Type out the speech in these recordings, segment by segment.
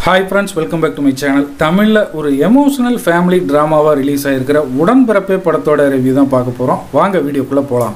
hi friends welcome back to my channel தமிழில் ஒரு emotional family ட்ராமாவாக ரிலீஸ் ஆகிருக்கிற உடன்பிறப்பே படத்தோட ரிவ்யூ தான் பார்க்க போகிறோம் வாங்க வீடியோக்குள்ளே போகலாம்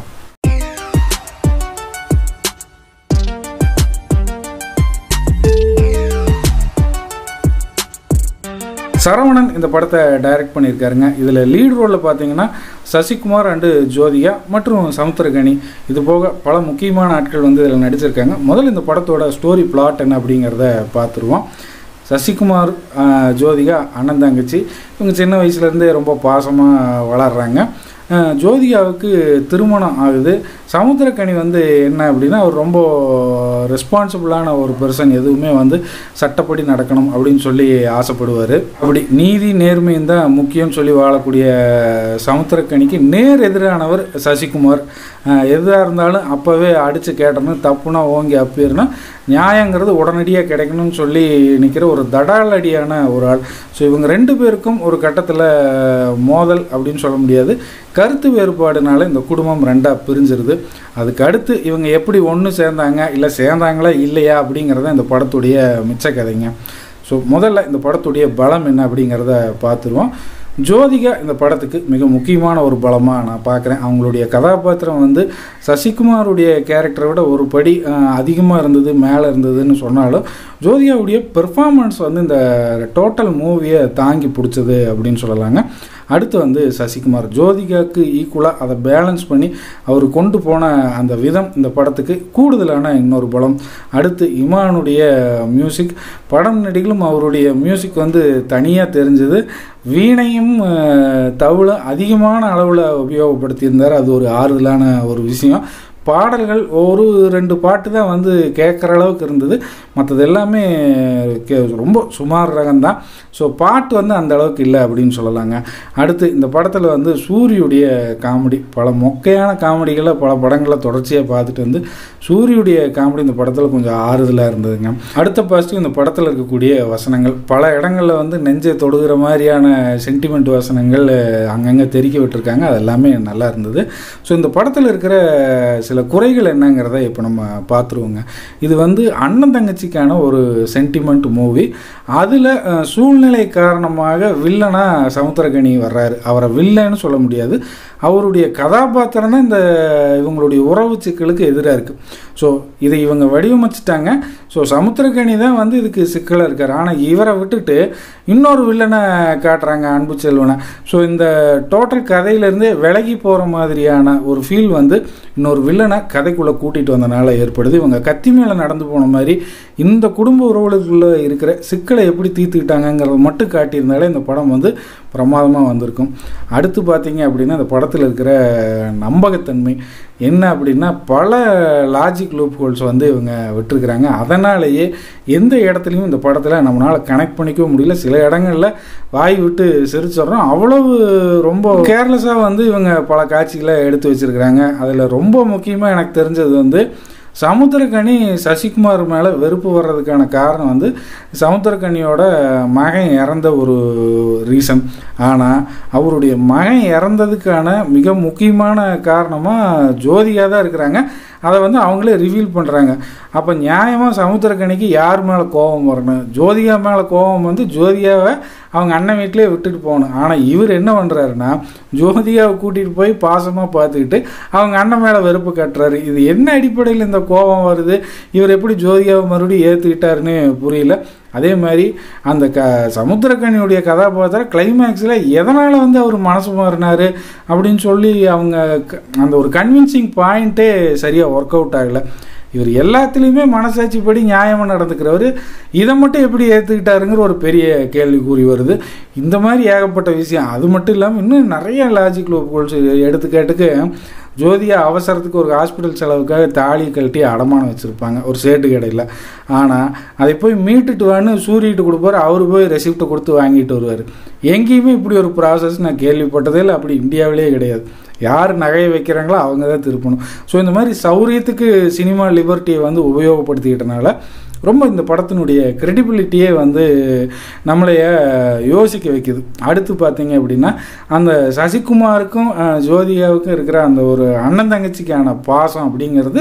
சரவணன் இந்த படத்தை டைரக்ட் பண்ணியிருக்காருங்க இதில் லீட் ரோலில் பார்த்தீங்கன்னா சசிகுமார் அண்டு ஜோதிகா மற்றும் சமுத்திரகனி இது போக பல முக்கியமான ஆட்கள் வந்து இதில் நடிச்சிருக்காங்க முதல்ல இந்த படத்தோட ஸ்டோரி பிளாட் என்ன அப்படிங்கிறத பார்த்துருவோம் சசிகுமார் ஆஹ், ஜோதிகா அண்ணன் தங்கச்சி இவங்க சின்ன வயசுலேருந்தே ரொம்ப பாசமாக வளர்கிறாங்க ஆஹ், ஜோதிகாவுக்கு திருமணம் ஆகுது சமுத்திரக்கனி வந்து என்ன அப்படின்னா அவர் ரொம்ப ரெஸ்பான்சிபிளான ஒரு பர்சன் எதுவுமே வந்து சட்டப்படி நடக்கணும் அப்படின்னு சொல்லி ஆசைப்படுவார் அப்படி நீதி நேர்மையும் தான் முக்கியம்னு சொல்லி வாழக்கூடிய சமுத்திரக்கனிக்கு நேர் எதிரானவர் சசிகுமார் ஆஹ், எதாக இருந்தாலும் அப்போவே அடித்து கேட்டணும் தப்புனா ஓங்கி அப்பிடுனா நியாயங்கிறது உடனடியாக கிடைக்கணும்னு சொல்லி நிற்கிற ஒரு தடாலடியான ஒரு ஆள் ஸோ இவங்க ரெண்டு பேருக்கும் ஒரு கட்டத்தில் மோதல் அப்படின்னு சொல்ல முடியாது கருத்து வேறுபாடுனால இந்த குடும்பம் ரெண்டாக பிரிஞ்சிருது அதுக்கு அடுத்து இவங்க எப்படி ஒன்று சேர்ந்தாங்க இல்லை சேர்ந்தாங்களா இல்லையா அப்படிங்கிறத இந்த படத்துடைய மிச்ச கதைங்க ஸோ முதல்ல இந்த படத்துடைய பலம் என்ன அப்படிங்கிறத பார்த்துருவோம் ஜோதிகா இந்த படத்துக்கு மிக முக்கியமான ஒரு பலமாக நான் பார்க்குறேன் அவங்களுடைய கதாபாத்திரம் வந்து சசிகுமாருடைய கேரக்டரை விட ஒரு படி அதிகமாக இருந்தது மேலே இருந்ததுன்னு சொன்னாலும் ஜோதிகாவுடைய பெர்ஃபார்மன்ஸ் வந்து இந்த டோட்டல் மூவியை தாங்கி பிடிச்சது அப்படின்னு சொல்லலாங்க அடுத்து வந்து சசிகுமார் ஜோதிகாவுக்கு ஈக்குவலாக அதை பேலன்ஸ் பண்ணி அவர் கொண்டு போன அந்த விதம் இந்த படத்துக்கு கூடுதலான இன்னொரு பலம் அடுத்து இமானுடைய மியூசிக் படம் நடிகளும் அவருடைய மியூசிக் வந்து தனியாக தெரிஞ்சது வீணையும் அஹ், தவிழும் அதிகமான அளவில் உபயோகப்படுத்தியிருந்தார் அது ஒரு ஆறுதலான ஒரு விஷயம் பாடல்கள் ஒரு ரெண்டு பாட்டு தான் வந்து கேட்குற அளவுக்கு இருந்தது மற்றது எல்லாமே கே ரொம்ப சுமார் ரகம்தான் ஸோ பாட்டு வந்து அந்த அளவுக்கு இல்லை அப்படின்னு சொல்லலாங்க அடுத்து இந்த படத்தில் வந்து சூரியுடைய காமெடி பல மொக்கையான காமெடிகளை பல படங்களை தொடர்ச்சியாக பார்த்துட்டு வந்து சூரியுடைய காமெடி இந்த படத்தில் கொஞ்சம் ஆறுதலாக இருந்ததுங்க அடுத்த பாசிட்டிவ் இந்த படத்தில் இருக்கக்கூடிய வசனங்கள் பல இடங்களில் வந்து நெஞ்சை தொடுகிற மாதிரியான சென்டிமெண்ட் வசனங்கள் அங்கங்கே தெரிக்க விட்டுருக்காங்க அது எல்லாமே நல்லா இருந்தது ஸோ இந்த படத்தில் இருக்கிற சில குறைகள் என்னங்கிறத இப்போ நம்ம பார்த்துருவோங்க இது வந்து அண்ணன் தங்கச்சிக்கான ஒரு சென்டிமெண்ட் மூவி அதில் சூழ்நிலை காரணமாக வில்லனா சமுத்திரகனி வர்றாரு அவரை வில்லன்னு சொல்ல முடியாது அவருடைய கதாபாத்திரம் தான் இந்த இவங்களுடைய உறவு சிக்கலுக்கு எதிராக இருக்குது ஸோ இதை இவங்க வடிவமைச்சிட்டாங்க ஸோ சமுத்திரகனி தான் வந்து இதுக்கு சிக்கலாக இருக்கார் ஆனால் இவரை விட்டுட்டு இன்னொரு வில்லனை காட்டுறாங்க அன்பு செல்வனை ஸோ இந்த டோட்டல் கதையிலேருந்தே விலகி போகிற மாதிரியான ஒரு ஃபீல் வந்து இன்னொரு வில்லனை கதைக்குள்ளே கூட்டிகிட்டு வந்தனால ஏற்படுது இவங்க கத்தி மேலே நடந்து போன மாதிரி இந்த குடும்ப உறவுகளுக்குள்ளே இருக்கிற சிக்கலை எப்படி தீர்த்துக்கிட்டாங்கங்கிறத மட்டும் காட்டியிருந்தாலே இந்த படம் வந்து பிரமாதமாக வந்திருக்கும் அடுத்து பார்த்தீங்க அப்படின்னா இந்த படத்தில் இருக்கிற நம்பகத்தன்மை என்ன அப்படின்னா பல லாஜிக் லூப் ஹோல்ஸ் வந்து இவங்க விட்டுருக்குறாங்க அதனாலேயே எந்த இடத்துலையும் இந்த படத்தில் நம்மளால் கனெக்ட் பண்ணிக்கவும் முடியல சில இடங்களில் வாய் விட்டு சிரிச்சிடுறோம் அவ்வளவு ரொம்ப கேர்லெஸ்ஸாக வந்து இவங்க பல காட்சிகளை எடுத்து வச்சிருக்கிறாங்க அதில் ரொம்ப முக்கியமாக எனக்கு தெரிஞ்சது வந்து சமுத்திரக்கனி சசிகுமார் மேலே வெறுப்பு வர்றதுக்கான காரணம் வந்து சமுத்திரக்கனியோட மகன் இறந்த ஒரு ரீசன் ஆனால் அவருடைய மகன் இறந்ததுக்கான மிக முக்கியமான காரணமாக ஜோதியாக தான் இருக்கிறாங்க அதை வந்து அவங்களே ரிவீல் பண்ணுறாங்க அப்போ நியாயமாக சமுத்திரக்கனிக்கு யார் மேலே கோபம் வரணும் ஜோதிகா மேலே கோபம் வந்து ஜோதிகாவை அவங்க அண்ணன் வீட்டிலே விட்டுட்டு போகணும் ஆனால் இவர் என்ன பண்ணுறாருன்னா ஜோதிகாவை கூட்டிகிட்டு போய் பாசமாக பார்த்துக்கிட்டு அவங்க அண்ணன் மேலே வெறுப்பு கட்டுறாரு இது என்ன அடிப்படையில் இந்த கோபம் வருது இவர் எப்படி ஜோதிகாவை மறுபடியும் ஏற்றுக்கிட்டாருன்னு புரியல அதே மாதிரி அந்த க சமுத்திரக்கனியுடைய கதாபாத்திரம் கிளைமேக்ஸில் எதனால் வந்து அவர் மனசு மாறினார் அப்படின்னு சொல்லி அவங்க க- அந்த ஒரு கன்வின்சிங் பாயிண்ட்டே சரியாக ஒர்க் அவுட் ஆகலை இவர் எல்லாத்துலேயுமே மனசாட்சிப்படி நியாயமாக நடந்துக்கிறவர் இதை மட்டும் எப்படி ஏற்றுக்கிட்டாருங்கிற ஒரு பெரிய கேள்விக்குறி வருது இந்த மாதிரி ஏகப்பட்ட விஷயம் அது மட்டும் இல்லாமல் இன்னும் நிறைய லாஜிக் லோப்கோல்ஸ் எடுத்துக்காட்டுக்கு ஜோதியா அவசரத்துக்கு ஒரு ஹாஸ்பிட்டல் செலவுக்காக தாலி கழட்டி அடமானம் வச்சுருப்பாங்க ஒரு சேட்டு கடையில் ஆனால் அதை போய் மீட்டுட்டு வான்னு சூரிட்டு கொடுப்பாரு அவர் போய் ரெசிப்ட்டை கொடுத்து வாங்கிட்டு வருவார் எங்கேயுமே இப்படி ஒரு ப்ராசஸ் நான் கேள்விப்பட்டதே இல்லை அப்படி இந்தியாவிலே கிடையாது யார் நகையை வைக்கிறாங்களோ அவங்க தான் திருப்பணும் ஸோ இந்த மாதிரி சௌரியத்துக்கு சினிமா லிபர்ட்டியை வந்து உபயோகப்படுத்திக்கிட்டனால ரொம்ப இந்த படத்தினுடைய கிரெடிபிலிட்டியே வந்து நம்மளைய யோசிக்க வைக்குது அடுத்து பார்த்தீங்க அப்படின்னா அந்த சசிகுமாருக்கும் அஹ், ஜோதிகாவுக்கும் இருக்கிற அந்த ஒரு அண்ணன் தங்கச்சிக்கான பாசம் அப்படிங்கிறது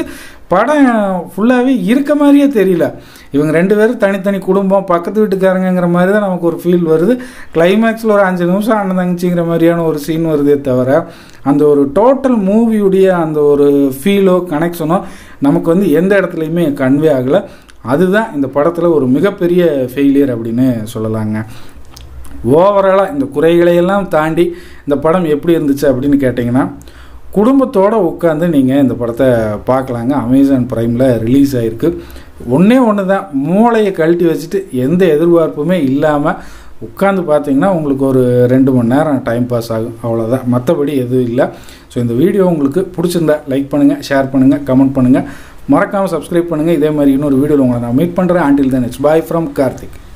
படம் ஃபுல்லாகவே இருக்க மாதிரியே தெரியல இவங்க ரெண்டு பேரும் தனித்தனி குடும்பம் பக்கத்து வீட்டுக்காரங்கிற மாதிரி தான் நமக்கு ஒரு ஃபீல் வருது கிளைமேக்ஸில் ஒரு அஞ்சு நிமிஷம் அண்ணன் தங்கச்சிங்கிற மாதிரியான ஒரு சீன் வருதே தவிர அந்த ஒரு டோட்டல் மூவியுடைய அந்த ஒரு ஃபீலோ கனெக்ஷனோ நமக்கு வந்து எந்த இடத்துலையுமே கன்வே ஆகலை அதுதான் இந்த படத்தில் ஒரு மிகப்பெரிய ஃபெயிலியர் அப்படின்னு சொல்லலாங்க ஓவராலாக இந்த குறைகளையெல்லாம் தாண்டி இந்த படம் எப்படி இருந்துச்சு அப்படின்னு கேட்டிங்கன்னா குடும்பத்தோடு உட்காந்து நீங்கள் இந்த படத்தை பார்க்கலாங்க அமேசான் ப்ரைமில் ரிலீஸ் ஆகிருக்கு ஒன்றே ஒன்று தான் மூளையை கழட்டி வச்சுட்டு எந்த எதிர்பார்ப்புமே இல்லாமல் உட்காந்து பார்த்தீங்கன்னா உங்களுக்கு ஒரு ரெண்டு மணி நேரம் டைம் பாஸ் ஆகும் அவ்வளோதான் மற்றபடி எதுவும் இல்லை ஸோ இந்த வீடியோ உங்களுக்கு பிடிச்சிருந்தா லைக் பண்ணுங்கள் ஷேர் பண்ணுங்கள் கமெண்ட் பண்ணுங்கள் மறக்காமல் சப்ஸ்கிரைப் பண்ணுங்கள் இதே மாதிரி இன்னொரு வீடியோவில் உங்களை நான் மீட் பண்ணுறேன் ஆண்டில் தான் இட்ஸ் பாய் ஃப்ரம் கார்த்திக்